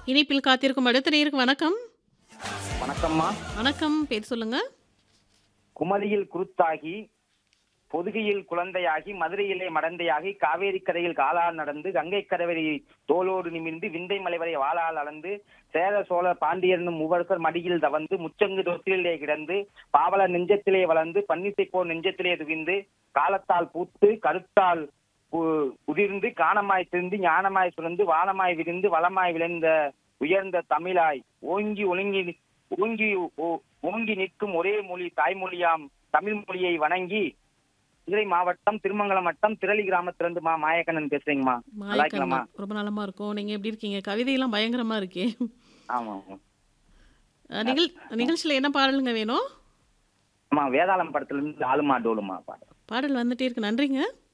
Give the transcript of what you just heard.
இணைப்பில் காத்திருக்கும் அடுத்த நேருக்கு வணக்கம் வணக்கம்மா வணக்கம் பேர் சொல்லுங்க குமரியில் குருத்தாகி பொதுகையில் குழந்தையாகி மதுரையிலே மடந்தையாகி காவேரி கரையில் காலால் நடந்து கங்கை கரவரி தோளோடு நிமிர்ந்து விந்தை மலைவரை வாளால் அளந்து சேர சோழ பாண்டியர்னும் மூவர்கர் மடியில் தவந்து முச்சங்கு தொட்டிலே கிடந்து பாவல நெஞ்சத்திலே வளர்ந்து பன்னிசை போர் நெஞ்சத்திலே துவிந்து காலத்தால் பூத்து கருத்தால் உ- உதிர்ந்து காணமாய் திருந்து ஞானமாய் சுரந்து வானமாய் விரிந்து வளமாய் விளைந்த உயர்ந்த தமிழாய் ஓங்கி ஒழுங்கி ஓங்கி ஓ- ஓங்கி நிற்கும் ஒரே மொழி தாய்மொழியாம் தமிழ் மொழியை வணங்கி மதுரை மாவட்டம் திருமங்கலம் வட்டம் திரளி கிராமத்திலிருந்து மா மாயக்கண்ணன் பேசுறீங்கம்மா நல்லா இருக்கலாமா மாயக்கண்ணன் ரொம்ப நலமா இருக்கும் நீங்க எப்படி இருக்கீங்க கவிதையெல்லாம் பயங்கரமா இருக்கே ஆமா ஆமா. அஹ், நிகழ் நிகழ்ச்சியில என்ன பாடலுங்க வேணும் ஆமா வேதாளம் படத்துல இருந்து ஆளுமா டோலுமா பாடு பாடல் வந்துட்டே இருக்கு நன்றிங்க